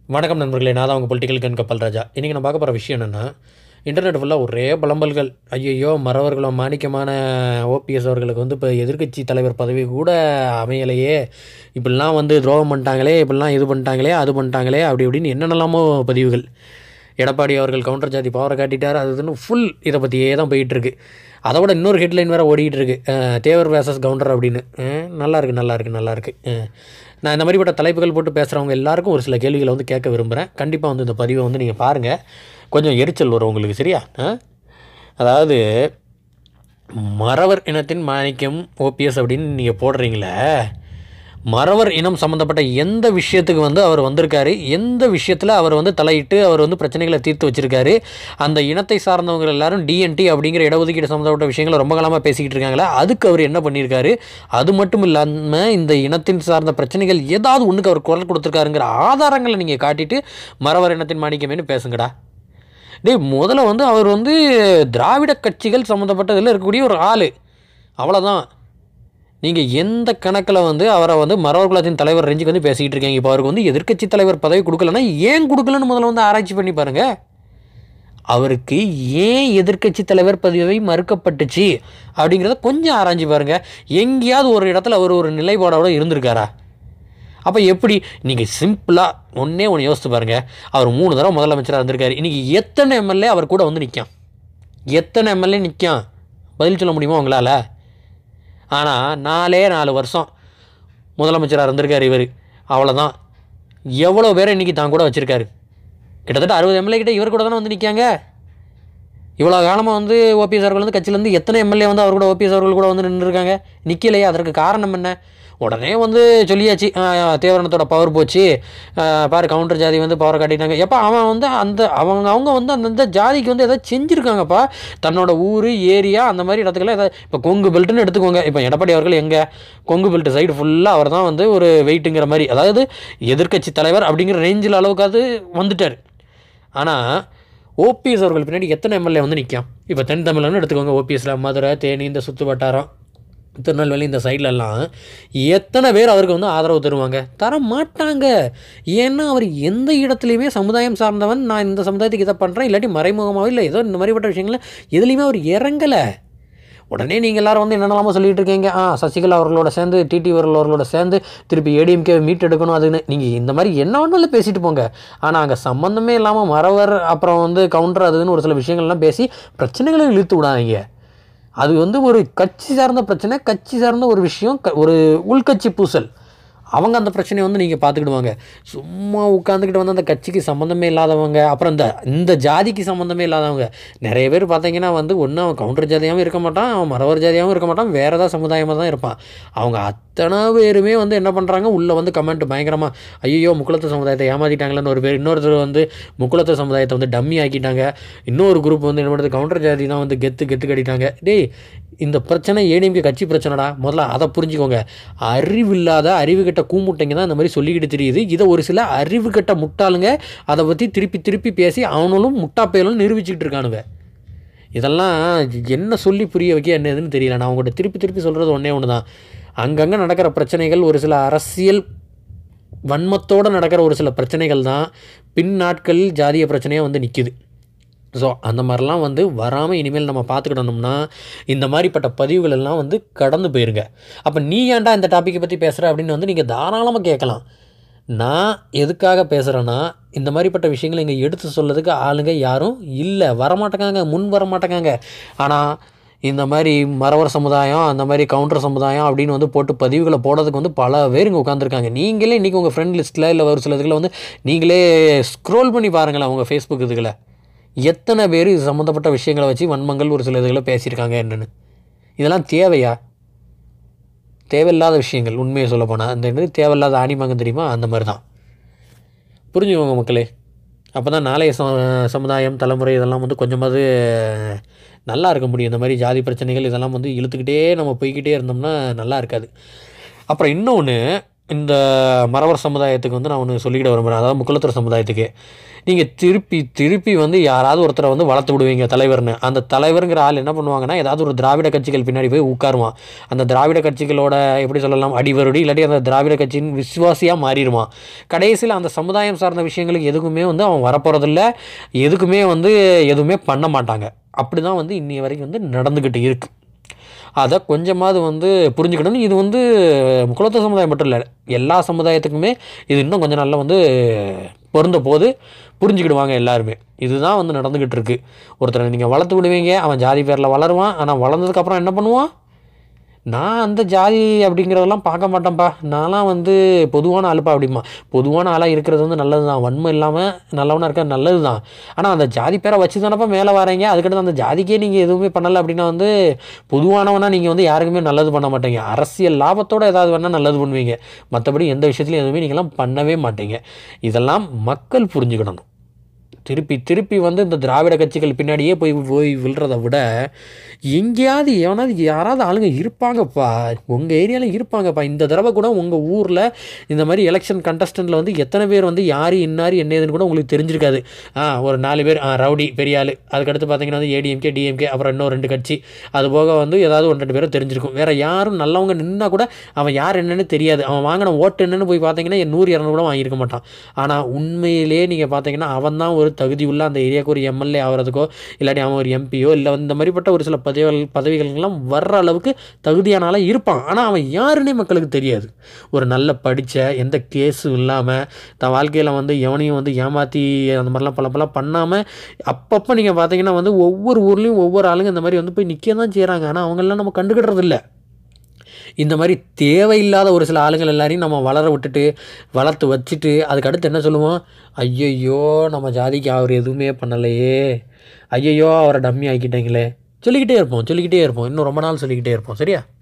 வணக்கம் நண்பர்களே நான் தான் உங்கள் பொலிட்டிக்கல் கன் கப்பல் ராஜா இன்றைக்கி நான் பார்க்க போகிற விஷயம் என்னென்னா இன்டர்நெட் ஃபுல்லாக ஒரே புலம்பல்கள் ஐயையோ மறவர்களும் மாணிக்கமான ஓபிஎஸ் அவர்களுக்கு வந்து இப்போ எதிர்க்கட்சி தலைவர் பதவி கூட அமையலையே இப்படிலாம் வந்து துரோகம் பண்ணிட்டாங்களே இப்படிலாம் இது பண்ணிட்டாங்களே அது பண்ணிட்டாங்களே அப்படி இப்படின்னு என்னென்னலாமோ பதிவுகள் எடப்பாடி அவர்கள் கவுண்டர் ஜாதி பவரை காட்டிட்டார் அது இதுன்னு ஃபுல் இதை பற்றியே தான் போயிட்டுருக்கு அதை விட இன்னொரு ஹெட்லைன் வேறு ஓடிட்டு இருக்கு அஹ், தேவர் வேசஸ் கவுண்டர் அப்படின்னு அஹ், நல்லா இருக்கு நல்லா இருக்கு நல்லா இருக்கு அஹ். நான் இந்த மாதிரிப்பட்ட தலைப்புகள் போட்டு பேசுகிறவங்க எல்லாருக்கும் ஒரு சில கேள்விகளை வந்து கேட்க விரும்புகிறேன் கண்டிப்பாக வந்து இந்த பதிவை வந்து நீங்கள் பாருங்கள் கொஞ்சம் எரிச்சல் வரும் உங்களுக்கு சரியா அஹ்? அதாவது மறவர் இனத்தின் மாணிக்கம் ஓபிஎஸ் அப்படின்னு நீங்கள் போடுறீங்களே மறவர் இனம் சம்மந்தப்பட்ட எந்த விஷயத்துக்கு வந்து அவர் வந்திருக்காரு எந்த விஷயத்தில் அவர் வந்து தலையிட்டு அவர் வந்து பிரச்சனைகளை தீர்த்து வச்சிருக்காரு அந்த இனத்தை சார்ந்தவங்க எல்லாரும் டிஎன்டி அப்படிங்கிற இடஒதுக்கீடு சம்மந்தப்பட்ட விஷயங்களை ரொம்ப காலமாக பேசிக்கிட்டு இருக்காங்களே அதுக்கு அவர் என்ன பண்ணியிருக்காரு அது மட்டும் இல்லாமல் இந்த இனத்தின் சார்ந்த பிரச்சனைகள் ஏதாவது ஒன்றுக்கு அவர் குரல் கொடுத்துருக்காருங்கிற ஆதாரங்களை நீங்கள் காட்டிட்டு மறவர் இனத்தின் மாணிக்கமேனு பேசுங்கடா டேய் முதல்ல வந்து அவர் வந்து திராவிட கட்சிகள் சம்மந்தப்பட்டதில் இருக்கக்கூடிய ஒரு ஆள் அவ்வளோதான் நீங்கள் எந்த கணக்கில் வந்து அவரை வந்து மறவர் குலத்தின் தலைவர் ரேஞ்சுக்கு வந்து பேசிக்கிட்டு இருக்கீங்க இப்போ அவருக்கு வந்து எதிர்க்கட்சி தலைவர் பதவி கொடுக்கலன்னா ஏன் கொடுக்கலன்னு முதல்ல வந்து ஆராய்ச்சி பண்ணி பாருங்க அவருக்கு ஏன் எதிர்க்கட்சி தலைவர் பதவி மறுக்கப்பட்டுச்சு அப்படிங்கிறத கொஞ்சம் ஆராய்ச்சி பாருங்க எங்கேயாவது ஒரு இடத்துல அவர் ஒரு நிலைப்பாடோட இருந்திருக்காரா அப்போ எப்படி நீங்கள் சிம்பிளாக ஒன்றே ஒன்று யோசித்து பாருங்கள் அவர் மூணு தடவை முதலமைச்சராக இருந்திருக்காரு இன்றைக்கி எத்தனை எம்எல்ஏ அவர் கூட வந்து நிற்கான் எத்தனை எம்எல்ஏ நிற்கான் பதில் சொல்ல முடியுமா உங்களால் ஆனால் நாலே நாலு வருஷம் முதலமைச்சராக இருந்திருக்காரு இவர் அவ்வளோதான் எவ்வளோ பேரை இன்றைக்கி தான் கூட வச்சுருக்காரு கிட்டத்தட்ட அறுபது எம்எல்ஏ கிட்ட இவர் கூட தானே வந்து நிற்காங்க இவ்வளோ காலமாக வந்து ஓபிஎஸ் அவர்கள் வந்து கட்சியிலேருந்து எத்தனை எம்எல்ஏ வந்து அவர் கூட ஓபிஎஸ் அவர்கள் கூட வந்து நின்றுருக்காங்க நிற்கலையே அதற்கு காரணம் என்ன உடனே வந்து சொல்லியாச்சு ஆஹ், தேவரணத்தோட பவர் போச்சு ஆஹ், பாரு கவுண்டர் ஜாதி வந்து பவர் காட்டிட்டாங்க எப்போ அவன் வந்து அந்த அவங்க அவங்க வந்து அந்தந்த ஜாதிக்கு வந்து எதாவது செஞ்சுருக்காங்கப்பா தன்னோட ஊர் ஏரியா அந்த மாதிரி இடத்துக்குலாம் எதாவது இப்போ கொங்கு பெல்ட்டுன்னு எடுத்துக்கோங்க இப்போ எடப்பாடி அவர்கள் எங்கே கொங்கு பெல்ட் சைடு ஃபுல்லாக அவர் தான் வந்து ஒரு வெயிட்டுங்கிற மாதிரி அதாவது எதிர்க்கட்சி தலைவர் அப்படிங்கிற ரேஞ்சில் அளவுக்காவது வந்துட்டார் ஆனால் ஓபிஎஸ் அவர்கள் பின்னாடி எத்தனை எம்எல்ஏ வந்து நிற்கும் இப்போ தென் தமிழ்னு எடுத்துக்கோங்க ஓபிஎஸ்ல மதுரை தேனி இந்த சுற்று வட்டாரம் திருநெல்வேலி இந்த சைட்லலாம் எத்தனை பேர் அவருக்கு வந்து ஆதரவு தருவாங்க தர மாட்டாங்க ஏன்னா அவர் எந்த இடத்துலையுமே சமுதாயம் சார்ந்தவன் நான் இந்த சமுதாயத்துக்கு இதை பண்ணுறேன் இல்லாட்டி மறைமுகமாகவோ இல்லை ஏதோ இந்த மாதிரிப்பட்ட விஷயங்கள எதுலேயுமே அவர் இறங்கலை உடனே நீங்கள் எல்லாரும் வந்து என்னென்னலாமோ சொல்லிட்டு இருக்கீங்க ஆ சசிகலா அவர்களோட சேர்ந்து டிடி அவர்கள் அவர்களோட சேர்ந்து திருப்பி ஏடிஎம்கே மீட் எடுக்கணும் அதுன்னு நீங்கள் இந்த மாதிரி என்ன வேணாலும் பேசிட்டு போங்க ஆனால் அங்கே சம்மந்தமே இல்லாமல் மறவர் அப்புறம் வந்து கவுண்டர் அதுன்னு ஒரு சில விஷயங்கள்லாம் பேசி பிரச்சனைகளை இழுத்து விடாதீங்க அது வந்து ஒரு கட்சி சார்ந்த பிரச்சனை கட்சி சார்ந்த ஒரு விஷயம் க- ஒரு உள்கட்சி பூசல் அவங்க அந்த பிரச்சனையை வந்து நீங்கள் பார்த்துக்கிடுவாங்க சும்மா உட்காந்துக்கிட்டு வந்து அந்த கட்சிக்கு சம்மந்தமே இல்லாதவங்க அப்புறம் இந்த இந்த ஜாதிக்கு சம்மந்தமே இல்லாதவங்க நிறைய பேர் பார்த்தீங்கன்னா வந்து ஒன்று அவன் கவுண்டர் ஜாதியாகவும் இருக்க மாட்டான் அவன் மறவர் ஜாதியாகவும் இருக்க மாட்டான் வேறு ஏதாவது சமுதாயமாக தான் இருப்பான் அவங்க அத்தனை பேருமே வந்து என்ன பண்ணுறாங்க உள்ளே வந்து கமெண்ட் பயங்கரமாக ஐயோ முக்குளத்து சமுதாயத்தை ஏமாற்றிட்டாங்களேன்னு ஒரு பேர் இன்னொருத்தர் வந்து முக்குளத்து சமுதாயத்தை வந்து டம்மி ஆக்கிட்டாங்க இன்னொரு குரூப் வந்து என்ன பண்ணுறது கவுண்டர் ஜாதி தான் வந்து கெத்து கெத்து கட்டிட்டாங்க டேய் இந்த பிரச்சனை ஏடிஎம்கே கட்சி பிரச்சனைடா முதல்ல அதை புரிஞ்சுக்கோங்க அறிவில்லாத அறிவு கெட்ட கூமுட்டைங்க தான் இந்த மாதிரி சொல்லிக்கிட்டு தெரியுது இதை ஒரு சில அறிவு கெட்ட முட்டாளுங்க அதை பற்றி திருப்பி திருப்பி பேசி அவனும் முட்டா பயலும் நிரூபிச்சுக்கிட்டு இருக்கானுங்க இதெல்லாம் என்ன சொல்லி புரிய வைக்க என்ன ஏதுன்னு தெரியல நான் உங்கள்கிட்ட திருப்பி திருப்பி சொல்கிறது ஒன்றே ஒன்று தான் அங்கங்கே நடக்கிற பிரச்சனைகள் ஒரு சில அரசியல் வன்மத்தோடு நடக்கிற ஒரு சில பிரச்சனைகள் தான் பின் நாட்களில் ஜாதிய பிரச்சனையாக வந்து நிற்கிது ஸோ அந்த மாதிரிலாம் வந்து வராமல் இனிமேல் நம்ம பார்த்துக்கிடணும்னா இந்த மாதிரிப்பட்ட பதிவுகள் எல்லாம் வந்து கடந்து போயிருங்க அப்போ நீ ஏன்டா இந்த டாப்பிக்கை பற்றி பேசுகிற அப்படின்னு வந்து நீங்கள் தாராளமாக கேட்கலாம் நான் எதுக்காக பேசுகிறேன்னா இந்த மாதிரிப்பட்ட விஷயங்களை இங்கே எடுத்து சொல்லதுக்கு ஆளுங்க யாரும் இல்லை வரமாட்டேங்காங்க முன் வர மாட்டேங்காங்க ஆனால் இந்த மாதிரி மறவர் சமுதாயம் அந்த மாதிரி கவுண்டர் சமுதாயம் அப்படின்னு வந்து போட்டு பதிவுகளை போடுறதுக்கு வந்து பல பேர் இங்கே உட்காந்துருக்காங்க நீங்களே இன்றைக்கி உங்கள் ஃப்ரெண்ட் லிஸ்ட்டில் இல்லை ஒரு சில இதுல வந்து நீங்களே ஸ்க்ரோல் பண்ணி பாருங்களேன் உங்கள் ஃபேஸ்புக் இதுகளை எத்தனை பேர் இது சம்மந்தப்பட்ட விஷயங்களை வச்சு வன்மங்கள் ஒரு சில இதுகளை பேசியிருக்காங்க என்னன்னு இதெல்லாம் தேவையா தேவையில்லாத விஷயங்கள் உண்மையை சொல்ல போனால் அந்த என்னது தேவையில்லாத ஆணிமாங்க தெரியுமா அந்த மாதிரி தான் புரிஞ்சுக்கோங்க மக்களே அப்போ தான் நாளைய ச- சமுதாயம் தலைமுறை இதெல்லாம் வந்து கொஞ்சமாவது நல்லா இருக்க முடியும் இந்த மாதிரி ஜாதி பிரச்சனைகள் இதெல்லாம் வந்து இழுத்துக்கிட்டே நம்ம போய்க்கிட்டே இருந்தோம்னா நல்லா இருக்காது அப்புறம் இன்னொன்று இந்த மறவர் சமுதாயத்துக்கு வந்து நான் ஒன்று சொல்லிக்கிட விரும்புகிறேன் அதாவது முக்குலத்தர் சமுதாயத்துக்கு நீங்கள் திருப்பி திருப்பி வந்து யாராவது ஒருத்தரை வந்து வளர்த்து விடுவீங்க தலைவர்னு அந்த தலைவருங்கிற ஆள் என்ன பண்ணுவாங்கன்னா ஏதாவது ஒரு திராவிட கட்சிகள் பின்னாடி போய் உட்காருவான் அந்த திராவிட கட்சிகளோட எப்படி சொல்லலாம் அடிவருடி இல்லாட்டி அந்த திராவிட கட்சியின் விசுவாசியாக மாறிடுவான் கடைசியில் அந்த சமுதாயம் சார்ந்த விஷயங்களுக்கு எதுக்குமே வந்து அவன் வரப்போகிறதில்ல எதுக்குமே வந்து எதுவுமே பண்ண மாட்டாங்க அப்படி தான் வந்து இன்னி வரைக்கும் வந்து நடந்துக்கிட்டு இருக்குது அதை கொஞ்சமாவது வந்து புரிஞ்சுக்கணும் இது வந்து குலத்த சமுதாயம் மட்டும் இல்லை எல்லா சமுதாயத்துக்குமே இது இன்னும் கொஞ்ச நாளில் வந்து பொருந்த போது புரிஞ்சுக்கிடுவாங்க எல்லாருமே இதுதான் வந்து நடந்துக்கிட்டு இருக்கு ஒருத்தரை நீங்கள் வளர்த்து விடுவீங்க அவன் ஜாதி பேரில் வளருவான் ஆனால் வளர்ந்ததுக்கப்புறம் என்ன பண்ணுவான் நான் அந்த ஜாதி அப்படிங்கிறதெல்லாம் பார்க்க மாட்டேன்ப்பா நான்லாம் வந்து பொதுவான ஆளுப்பா அப்படிமா பொதுவான ஆளாக இருக்கிறது வந்து நல்லது தான் வன்மை இல்லாமல் நல்லவனாக இருக்கிறது நல்லது தான் ஆனால் அந்த ஜாதி பேரை வச்சு தானப்பா மேலே வரீங்க அதுக்கடுத்து அந்த ஜாதிக்கே நீங்கள் எதுவுமே பண்ணலை அப்படின்னா வந்து பொதுவானவனா நீங்கள் வந்து யாருக்குமே நல்லது பண்ண மாட்டீங்க அரசியல் லாபத்தோடு ஏதாவது வேணால் நல்லது பண்ணுவீங்க மற்றபடி எந்த விஷயத்துலையும் எதுவுமே நீங்களாம் பண்ணவே மாட்டீங்க இதெல்லாம் மக்கள் புரிஞ்சுக்கிடணும் திருப்பி திருப்பி வந்து இந்த திராவிட கட்சிகள் பின்னாடியே போய் போய் விழுறத விட எங்கேயாவது எவனாவது யாராவது ஆளுங்க இருப்பாங்கப்பா உங்கள் ஏரியாவில் இருப்பாங்கப்பா இந்த தடவை கூட உங்கள் ஊரில் இந்த மாதிரி எலெக்ஷன் கண்டஸ்டண்ட்டில் வந்து எத்தனை பேர் வந்து யார் இன்னார் என்ன ஏதுன்னு கூட உங்களுக்கு தெரிஞ்சிருக்காது ஆ ஒரு நாலு பேர் ஆ ரவுடி பெரிய ஆள் அதுக்கடுத்து பார்த்தீங்கன்னா வந்து ஏடிஎம்கே டிஎம்கே அப்புறம் இன்னும் ரெண்டு கட்சி அது போக வந்து ஏதாவது ஒன்று ரெண்டு பேரும் தெரிஞ்சிருக்கும் வேறு யாரும் நல்லவங்க நின்னா கூட அவன் யார் என்னன்னு தெரியாது அவன் வாங்கின ஓட்டு என்னன்னு போய் பார்த்தீங்கன்னா நூறு இரநூறு கூட வாங்கியிருக்க மாட்டான் ஆனால் உண்மையிலே நீங்கள் பார்த்தீங்கன்னா அவன் தான் ஒரு தகுதி உள்ள அந்த ஏரியாவுக்கு ஒரு எம்எல்ஏ ஆகிறதுக்கோ இல்லாட்டி அவன் ஒரு எம்பியோ இல்லை வந்து இந்த மாதிரிப்பட்ட ஒரு சில பதவிகள் பதவிகளுக்கெல்லாம் வர்ற அளவுக்கு தகுதியான ஆளாக இருப்பான் ஆனால் அவன் யாருன்னே மக்களுக்கு தெரியாது ஒரு நல்ல படித்த எந்த கேஸும் இல்லாமல் தன் வாழ்க்கையில் வந்து எவனையும் வந்து ஏமாற்றி அந்த மாதிரிலாம் பல பல பண்ணாமல் அப்பப்போ நீங்கள் பார்த்தீங்கன்னா வந்து ஒவ்வொரு ஊர்லேயும் ஒவ்வொரு ஆளுங்க இந்த மாதிரி வந்து போய் நிற்க தான் செய்கிறாங்க ஆனால் அவங்கெல்லாம் நம்ம கண்டுக்கிடுறது இல்லை இந்த மாதிரி தேவையில்லாத ஒரு சில ஆளுங்கள் எல்லாரையும் நம்ம வளர விட்டுட்டு வளர்த்து வச்சுட்டு அதுக்கு அடுத்து என்ன சொல்லுவோம் ஐயையோ நம்ம ஜாதிக்கு அவர் எதுவுமே பண்ணலையே ஐயையோ அவரை டம்மி ஆக்கிட்டீங்களே சொல்லிக்கிட்டே இருப்போம் சொல்லிக்கிட்டே இருப்போம் இன்னும் ரொம்ப நாள் சொல்லிக்கிட்டே இருப்போம் சரியா